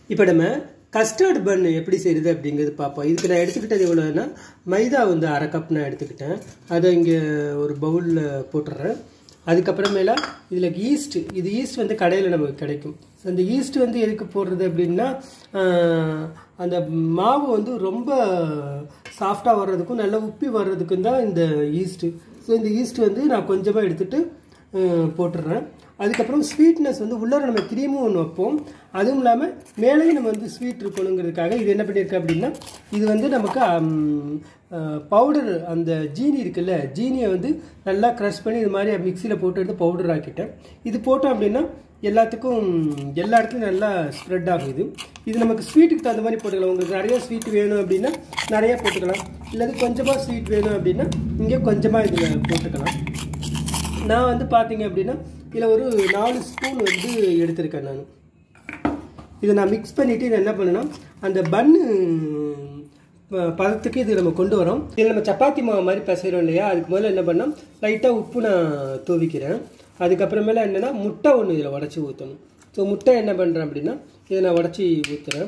இப்போ நம்ம கஸ்டர்ட் பன் எப்படி செய்கிறது அப்படிங்கிறது பார்ப்போம் இதுக்கு நான் எடுத்துக்கிட்டது எவ்வளோன்னா மைதா வந்து அரை கப் நான் எடுத்துக்கிட்டேன் அதை இங்கே ஒரு பவுலில் போட்டுடுறேன் அதுக்கப்புறமேல இதில் ஈஸ்ட் இது ஈஸ்ட் வந்து கடையில் நமக்கு கிடைக்கும் ஸோ அந்த ஈஸ்ட் வந்து எதுக்கு போடுறது அப்படின்னா ஆஹ், அந்த மாவு வந்து ரொம்ப சாஃப்டாக வர்றதுக்கும் நல்லா உப்பி வர்றதுக்கும் தான் இந்த ஈஸ்ட்டு ஸோ இந்த ஈஸ்ட் வந்து நான் கொஞ்சமாக எடுத்துகிட்டு போட்டுடுறேன் அதுக்கப்புறம் ஸ்வீட்னஸ் வந்து உள்ளார நம்ம க்ரீமும் ஒன்று வைப்போம் அதுவும் இல்லாமல் மேலேயும் நம்ம வந்து ஸ்வீட் இருக்கணுங்கிறதுக்காக இது என்ன பண்ணியிருக்கேன் அப்படின்னா இது வந்து நமக்கு பவுடர் அந்த ஜீனி இருக்குல்ல ஜீனியை வந்து நல்லா க்ரஷ் பண்ணி இது மாதிரி மிக்சியில் போட்டு எடுத்து பவுடர் ஆக்கிட்டேன் இது போட்டோம் அப்படின்னா எல்லாத்துக்கும் எல்லா இடத்துலையும் நல்லா ஸ்ப்ரெட் ஆகும் இது இது நமக்கு ஸ்வீட்டுக்கு தகுந்த மாதிரி போட்டுக்கலாம் உங்களுக்கு நிறைய ஸ்வீட் வேணும் அப்படின்னா நிறைய போட்டுக்கலாம் இல்லாது கொஞ்சமாக ஸ்வீட் வேணும் அப்படின்னா இங்கே கொஞ்சமாக இதில் போட்டுக்கலாம் நான் வந்து பார்த்தீங்க அப்படின்னா இதில் ஒரு நாலு ஸ்பூன் வந்து எடுத்திருக்கேன் நான் இதை நான் மிக்ஸ் பண்ணிவிட்டு இதை என்ன பண்ணேன்னா அந்த பன்னு பதத்துக்கு இது நம்ம கொண்டு வரோம் இதில் நம்ம சப்பாத்தி மாவு மாதிரி பிசைகிறோம் இல்லையா அதுக்கு முதல்ல என்ன பண்ணால் லைட்டாக உப்பு நான் தூவிக்கிறேன் அதுக்கப்புறமேல என்னென்னா முட்டை ஒன்று இதில் உடச்சி ஊற்றணும் ஸோ முட்டை என்ன பண்ணுறேன் அப்படின்னா இதை நான் உடச்சி ஊற்றுறேன்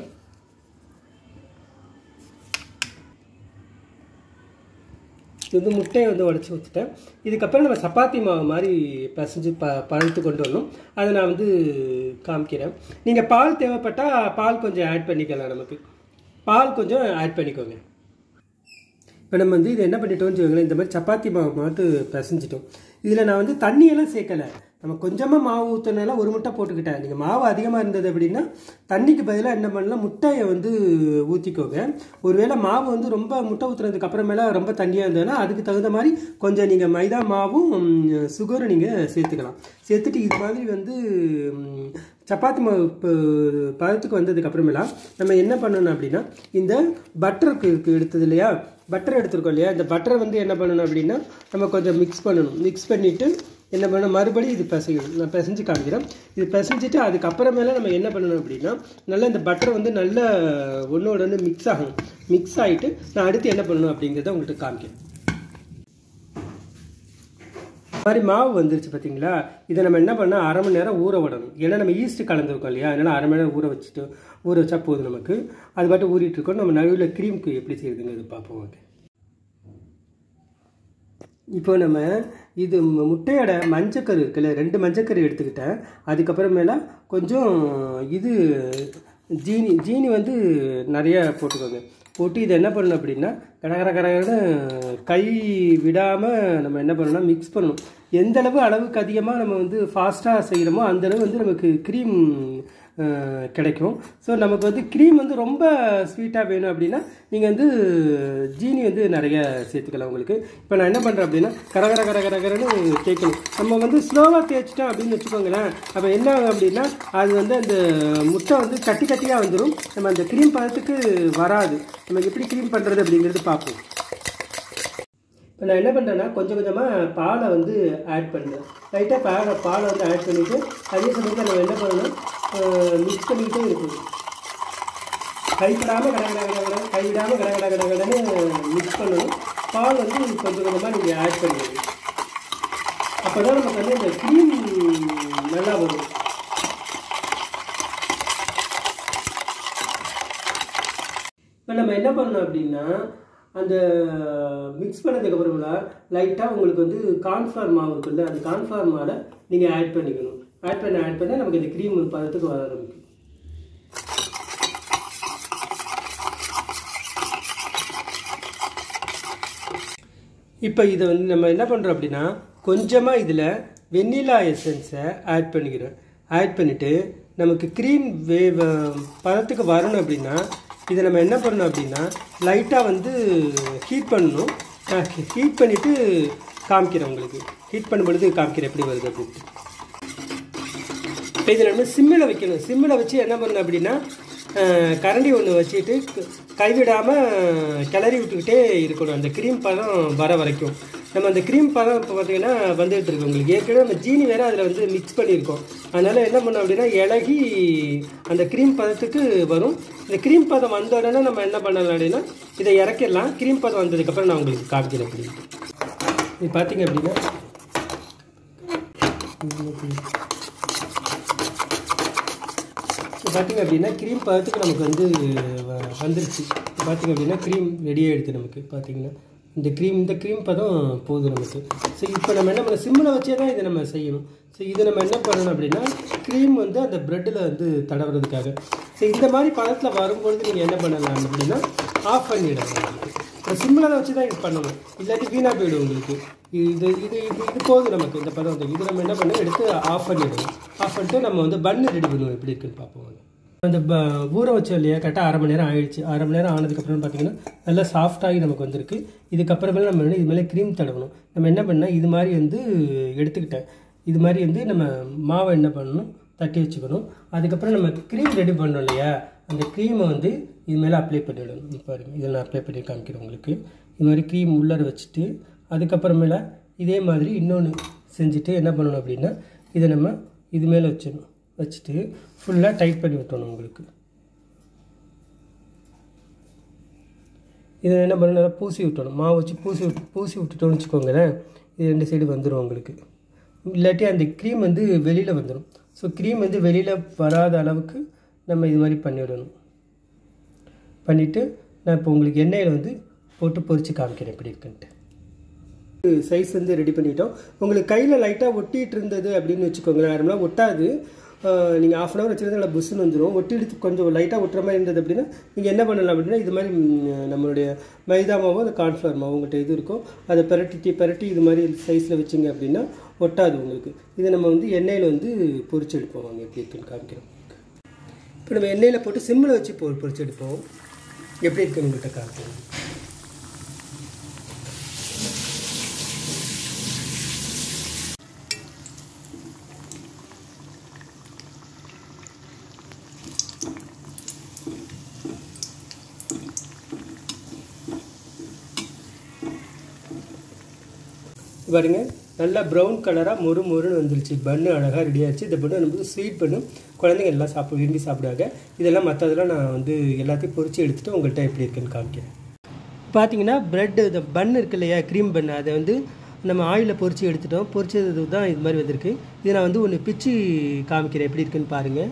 இது வந்து முட்டையை வந்து உடச்சி ஊற்றிட்டேன் இதுக்கப்புறம் நம்ம சப்பாத்தி மாவு மாதிரி பிசைஞ்சு ப பழுத்து கொண்டு வரணும் அதை நான் வந்து காமிக்கிறேன் நீங்கள் பால் தேவைப்பட்டால் பால் கொஞ்சம் ஆட் பண்ணிக்கலாம் நமக்கு பால் கொஞ்சம் ஆட் பண்ணிக்கோங்க இப்போ நம்ம வந்து இது என்ன பண்ணிட்டோம்னு வச்சுக்கோங்களேன் இந்த மாதிரி சப்பாத்தி மாவு மாட்டு பிசைஞ்சிட்டோம் இதில் நான் வந்து தண்ணியெல்லாம் சேர்க்கலை நம்ம கொஞ்சமாக மாவு ஊற்றினால ஒரு முட்டை போட்டுக்கிட்டேன் நீங்கள் மாவு அதிகமாக இருந்தது அப்படின்னா தண்ணிக்கு பதிலாக என்ன பண்ணலாம் முட்டையை வந்து ஊற்றிக்கோங்க ஒருவேளை மாவு வந்து ரொம்ப முட்டை ஊற்றுறதுக்கு அப்புறமேல ரொம்ப தண்ணியாக இருந்ததுன்னா அதுக்கு தகுந்த மாதிரி கொஞ்சம் நீங்கள் மைதா மாவும் சுகரும் நீங்கள் சேர்த்துக்கலாம் சேர்த்துட்டு இது மாதிரி வந்து ம், சப்பாத்தி மாவு இப்போ பதத்துக்கு வந்ததுக்கு அப்புறமேலா நம்ம என்ன பண்ணணும் அப்படின்னா இந்த பட்டருக்கு இருக்கு எடுத்தது இல்லையா பட்டர் எடுத்துருக்கோம் இல்லையா இந்த பட்டரை வந்து என்ன பண்ணணும் அப்படின்னா நம்ம கொஞ்சம் மிக்ஸ் பண்ணணும் மிக்ஸ் பண்ணிவிட்டு என்ன பண்ணணும் மறுபடியும் இது பிசையணும் நான் பிசைஞ்சு காமிக்கிறேன் இது பிசைஞ்சிட்டு அதுக்கப்புறமேல நம்ம என்ன பண்ணணும் அப்படின்னா நல்லா இந்த பட்டர் வந்து நல்லா ஒன்றோட ஒன்று மிக்ஸ் ஆகணும் மிக்ஸ் ஆகிட்டு நான் அடுத்து என்ன பண்ணணும் அப்படிங்கிறத உங்கள்கிட்ட காமிக்கிறேன் இந்த மாதிரி மாவு வந்துருச்சு பார்த்தீங்களா இதை நம்ம என்ன பண்ணால் அரை மணி நேரம் ஊற விடணும் ஏன்னா நம்ம ஈஸ்ட் கலந்துருக்கோம் இல்லையா அதனால் அரை மணி நேரம் ஊற வச்சுட்டு ஊற வச்சா போதும் நமக்கு அது பாட்டு ஊறிட்டு இருக்கோம் நம்ம நடுவில் க்ரீம்க்கு எப்படி செய்யுதுங்கிறது பார்ப்போம் ஓகே இப்போ நம்ம இது மு- முட்டையோட மஞ்சக்கரு இருக்குல்ல ரெண்டு மஞ்சக்கரு எடுத்துக்கிட்டேன் அதுக்கப்புறமேல கொஞ்சம் இது ஜீனி ஜீனி வந்து நிறைய போட்டுக்கோங்க போட்டு இதை என்ன பண்ணணும் அப்படின்னா கடகர கடகரன்னு கை விடாமல் நம்ம என்ன பண்ணணும்னா மிக்ஸ் பண்ணணும் எந்த அளவு அளவுக்கு அதிகமாக நம்ம வந்து ஃபாஸ்ட்டாக செய்கிறோமோ அந்த அளவு வந்து நமக்கு க்ரீம் கிடைக்கும் ஸோ நமக்கு வந்து க்ரீம் வந்து ரொம்ப ஸ்வீட்டாக வேணும் அப்படின்னா நீங்கள் வந்து ஜீனி வந்து நிறைய சேர்த்துக்கலாம் உங்களுக்கு இப்போ நான் என்ன பண்ணுறேன் அப்படின்னா கரகர கரகரகரன்னு தேய்க்கணும் நம்ம வந்து ஸ்லோவாக தேய்ச்சிட்டோம் அப்படின்னு வச்சுக்கோங்களேன் அப்போ என்ன ஆகும் அப்படின்னா அது வந்து அந்த முட்டை வந்து கட்டி கட்டியாக வந்துடும் நம்ம அந்த க்ரீம் பதத்துக்கு வராது நம்ம எப்படி க்ரீம் பண்ணுறது அப்படிங்கிறது பார்ப்போம் இப்போ நான் என்ன பண்ணுறேன்னா கொஞ்சம் கொஞ்சமாக பாலை வந்து ஆட் பண்ணுறேன் லைட்டாக பாலை பாலை வந்து ஆட் பண்ணிவிட்டு அதே சமயத்தில் நம்ம என்ன பண்ணணும் மிக்ஸ் பண்ணிக்கிட்டே இருக்கணும் கைப்படாமல் கட கட கட கட கைவிடாமல் கட கட கட கடன்னு மிக்ஸ் பண்ணணும் பால் வந்து கொஞ்சம் கொஞ்சமாக நீங்கள் ஆட் பண்ணுவீங்க அப்போ தான் நமக்கு வந்து இந்த க்ரீம் நல்லா வரும் இப்போ நம்ம என்ன பண்ணோம் அப்படின்னா அந்த மிக்ஸ் பண்ணதுக்கு அப்புறமா லைட்டாக உங்களுக்கு வந்து கார்ன்ஃப்ளவர் மாவு இருக்குல்ல அந்த கார்ன்ஃப்ளவர் மாவை நீங்கள் ஆட் பண்ணிக்கணும் ஆட் பண்ண ஆட் பண்ண நமக்கு இந்த க்ரீம் பதத்துக்கு வர ஆரம்பிக்கும் இப்போ இதை வந்து நம்ம என்ன பண்ணுறோம் அப்படின்னா கொஞ்சமாக இதில் வெண்ணிலா எசன்ஸை ஆட் பண்ணிக்கிறோம் ஆட் பண்ணிவிட்டு நமக்கு க்ரீம் வே பதத்துக்கு வரணும் அப்படின்னா இதை நம்ம என்ன பண்ணணும் அப்படின்னா லைட்டாக வந்து ஹீட் பண்ணணும் ஹீட் பண்ணிவிட்டு காமிக்கிறேன் உங்களுக்கு ஹீட் பண்ணும் பொழுது காமிக்கிறேன் எப்படி வருது அப்படின்ட்டு இப்போ இதில் நம்ம சிம்மில் வைக்கணும் சிம்மில் வச்சு என்ன பண்ணணும் அப்படின்னா அஹ், கரண்டி ஒன்று வச்சுட்டு க- கைவிடாமல் கிளறி விட்டுக்கிட்டே இருக்கணும் அந்த க்ரீம் பதம் வர வரைக்கும் நம்ம அந்த க்ரீம் பதம் இப்போ பார்த்தீங்கன்னா வந்துகிட்டு இருக்கு உங்களுக்கு ஏற்கனவே நம்ம ஜீனி வேறு அதில் வந்து மிக்ஸ் பண்ணியிருக்கோம் அதனால் என்ன பண்ணோம் அப்படின்னா இலகி அந்த க்ரீம் பதத்துக்கு வரும் இந்த க்ரீம் பதம் வந்த உடனே நம்ம என்ன பண்ணலாம் அப்படின்னா இதை இறக்கிடலாம் க்ரீம் பதம் வந்ததுக்கப்புறம் நான் உங்களுக்கு காமிக்கிறேன் அப்படின்ட்டு இது பார்த்தீங்க அப்படின்னா இப்போ பார்த்தீங்க அப்படின்னா க்ரீம் பதத்துக்கு நமக்கு வந்து வ- வந்துருச்சு இப்போ பார்த்தீங்க அப்படின்னா க்ரீம் ரெடி ஆகிடுது நமக்கு பார்த்தீங்கன்னா இந்த க்ரீம் இந்த க்ரீம் பதம் போதும் நமக்கு ஸோ இப்போ நம்ம என்ன பண்ண சிம்மில் வச்சே தான் இதை நம்ம செய்யணும் ஸோ இது நம்ம என்ன பண்ணணும் அப்படின்னா க்ரீம் வந்து அந்த ப்ரெட்டில் வந்து தடவுறதுக்காக ஸோ இந்த மாதிரி பதத்தில் வரும்பொழுது நீங்கள் என்ன பண்ணலாம் அப்படின்னா ஆஃப் பண்ணிடலாம் இப்போ சிம்மில் வச்சு தான் இது பண்ணணும் இல்லாட்டி வீணாக போயிடும் உங்களுக்கு இது இது இது இது போதும் நமக்கு இந்த பதம் வந்து இது நம்ம என்ன பண்ணணும் எடுத்து ஆஃப் பண்ணிடணும் ஆஃப் பண்ணிட்டு நம்ம வந்து பன்னு ரெடி பண்ணுவோம் எப்படி இருக்குன்னு பார்ப்போம் வாங்க. அந்த ப ஊற வச்சோம் இல்லையா கரெக்டாக அரை மணி நேரம் ஆயிடுச்சு அரை மணி நேரம் ஆனதுக்கப்புறம் பார்த்தீங்கன்னா நல்லா சாஃப்டாகி நமக்கு வந்திருக்கு இதுக்கப்புறமேல நம்ம வந்து இது மேலே க்ரீம் தடவணும் நம்ம என்ன பண்ணால் இது மாதிரி வந்து எடுத்துக்கிட்டேன் இது மாதிரி வந்து நம்ம மாவை என்ன பண்ணணும் தட்டி வச்சுக்கணும் அதுக்கப்புறம் நம்ம க்ரீம் ரெடி பண்ணோம் இல்லையா அந்த க்ரீமை வந்து இது மேலே அப்ளை பண்ணிவிடணும் இப்போ பாருங்க இதில் நான் அப்ளை பண்ணி காமிக்கிறேன் உங்களுக்கு இது மாதிரி க்ரீம் உள்ளார வச்சுட்டு அதுக்கப்புறமேல இதே மாதிரி இன்னொன்று செஞ்சுட்டு என்ன பண்ணணும் அப்படின்னா இதை நம்ம இது மேலே வச்சிடணும் வச்சுட்டு ஃபுல்லாக டைட் பண்ணி விட்டணும் உங்களுக்கு இதை என்ன பண்ணணும் நல்லா பூசி விட்டணும் மாவு வச்சு பூசி விட்டு பூசி விட்டுட்டோம்னு வச்சுக்கோங்களேன் இது ரெண்டு சைடு வந்துடும் உங்களுக்கு இல்லாட்டி அந்த க்ரீம் வந்து வெளியில் வந்துடும் ஸோ க்ரீம் வந்து வெளியில் வராத அளவுக்கு நம்ம இது மாதிரி பண்ணிவிடணும் பண்ணிவிட்டு நான் இப்போ உங்களுக்கு எண்ணெயில் வந்து போட்டு பொரிச்சு காமிக்கிறேன் எப்படி இருக்குன்ட்டு சைஸ் வந்து ரெடி பண்ணிட்டோம் உங்களுக்கு கையில் லைட்டாக ஒட்டிகிட்டு இருந்தது அப்படின்னு வச்சுக்கோங்களேன் நார்மலாக ஒட்டாது நீங்கள் ஆஃப் அன் ஹவர் வச்சுருந்து நல்லா புஷ்ஷுன்னு வந்துடும் ஒட்டிடுத்து கொஞ்சம் லைட்டாக ஒட்டுற மாதிரி இருந்தது அப்படின்னா நீங்கள் என்ன பண்ணலாம் அப்படின்னா இது மாதிரி ம், நம்மளுடைய மைதா மாவோ அந்த கார்ன்ஃப்ளவர் மாவு உங்கள்கிட்ட இது இருக்கும் அதை பிரட்டி பிரட்டி இது மாதிரி சைஸில் வச்சிங்க அப்படின்னா ஒட்டாது உங்களுக்கு இதை நம்ம வந்து எண்ணெயில் வந்து பொரிச்சு எடுப்போம் வாங்க எப்படி இருக்குன்னு காமிக்கிறோம் இப்போ நம்ம எண்ணெயில் போட்டு சிம்மில் வச்சு பொ பொரிச்சு எடுப்போம் எப்படி இருக்குன்னு உங்கள்கிட்ட காமிக்கிறோம் பாருங்க நல்லா ப்ரௌன் கலராக மொறு மொறுன்னு வந்துருச்சு பன்னு அழகாக ரெடி ஆச்சு இந்த பண்ணு நமக்கு ஸ்வீட் பண்ணு குழந்தைங்க எல்லாம் சாப்பிட விரும்பி சாப்பிடுவாங்க இதெல்லாம் மற்றதெல்லாம் நான் வந்து எல்லாத்தையும் பொரிச்சு எடுத்துகிட்டு உங்கள்கிட்ட எப்படி இருக்குன்னு காமிக்கிறேன் பார்த்தீங்கன்னா ப்ரெட் இந்த பன் இருக்கு இல்லையா க்ரீம் பன் அதை வந்து நம்ம ஆயிலில் பொரிச்சு எடுத்துட்டோம் பொரிச்சது தான் இது மாதிரி வந்திருக்கு இது நான் வந்து ஒன்று பிச்சு காமிக்கிறேன் எப்படி இருக்குன்னு பாருங்கள்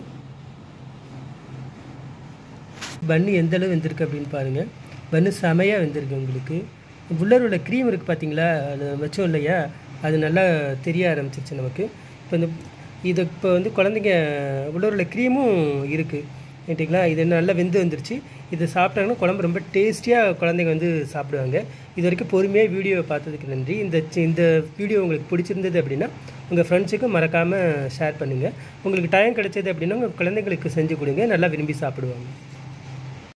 பன்னு எந்த அளவு வெந்திருக்கு அப்படின்னு பாருங்கள் பன்னு செமையாக வெந்திருக்கு உங்களுக்கு உள்ளர் உள்ள க்ரீம் இருக்குது பார்த்தீங்களா அது வச்சோம் இல்லையா அது நல்லா தெரிய ஆரம்பிச்சிருச்சு நமக்கு இப்போ இந்த இது இப்போ வந்து குழந்தைங்க உள்ளர் உள்ள க்ரீமும் இருக்குது கேட்டிங்களா இது நல்லா வெந்து வந்துருச்சு இதை சாப்பிட்டாங்கன்னா குழம்பு ரொம்ப டேஸ்டியாக குழந்தைங்க வந்து சாப்பிடுவாங்க இது வரைக்கும் பொறுமையாக வீடியோவை பார்த்ததுக்கு நன்றி இந்த சி- இந்த வீடியோ உங்களுக்கு பிடிச்சிருந்தது அப்படின்னா உங்கள் ஃப்ரெண்ட்ஸுக்கும் மறக்காமல் ஷேர் பண்ணுங்கள் உங்களுக்கு டைம் கிடைச்சது அப்படின்னா உங்கள் குழந்தைங்களுக்கு செஞ்சு கொடுங்க நல்லா விரும்பி சாப்பிடுவாங்க